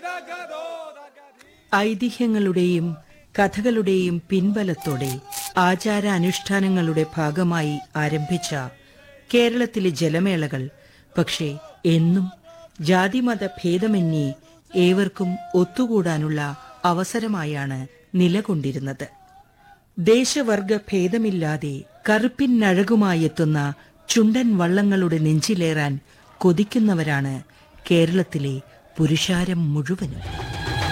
ഐതിഹ്യങ്ങളുടെയും കഥകളുടെയും പിൻബലത്തോടെ ആചാരാനുഷ്ഠാനങ്ങളുടെ ഭാഗമായി ആരംഭിച്ച കേരളത്തിലെ ജലമേളകൾ പക്ഷേ എന്നും ജാതിമത ഭേദമന്യേ ഏവർക്കും ഒത്തുകൂടാനുള്ള അവസരമായാണ് നിലകൊണ്ടിരുന്നത് ദേശവർഗ ഭേദമില്ലാതെ കറുപ്പിനഴകുമായെത്തുന്ന ചുണ്ടൻ വള്ളങ്ങളുടെ നെഞ്ചിലേറാൻ കൊതിക്കുന്നവരാണ് കേരളത്തിലെ പുരുഷാരം മുഴുവനും